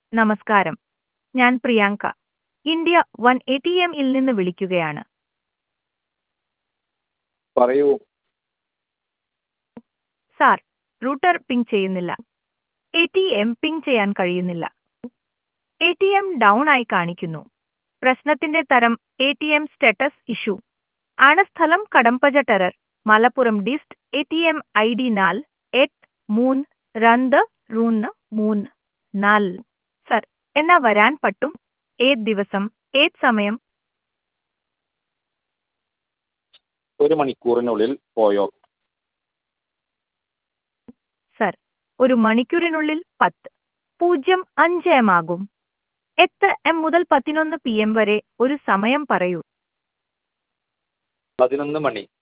നമസ്കാരം ഞാൻ Priyanka India one A T എമ്മിൽ നിന്ന് വിളിക്കുകയാണ് പറയൂ സാർ റൂട്ടർ പിങ് ചെയ്യുന്നില്ല എ ടി എം പിങ് ചെയ്യാൻ കഴിയുന്നില്ല എ ടി എം ഡൗൺ ആയി കാണിക്കുന്നു പ്രശ്നത്തിന്റെ തരം A T M status issue ആണ് സ്ഥലം കടമ്പജ ടെറർ Malappuram dist A T M I D നാൽ എട്ട് മൂന്ന് രണ്ട് മൂന്ന് മൂന്ന് നാല് സർ എന്നാ വരാൻ പറ്റും ഏത് ദിവസം ഏത് സമയം ഒരു മണിക്കൂറിനുള്ളിൽ പോയോ സർ ഒരു മണിക്കൂറിനുള്ളിൽ പത്ത് പൂജ്യം അഞ്ച് എം ആകും എട്ട് എം മുതൽ പതിനൊന്ന് പി എം വരെ ഒരു സമയം പറയൂ പതിനൊന്ന് മണി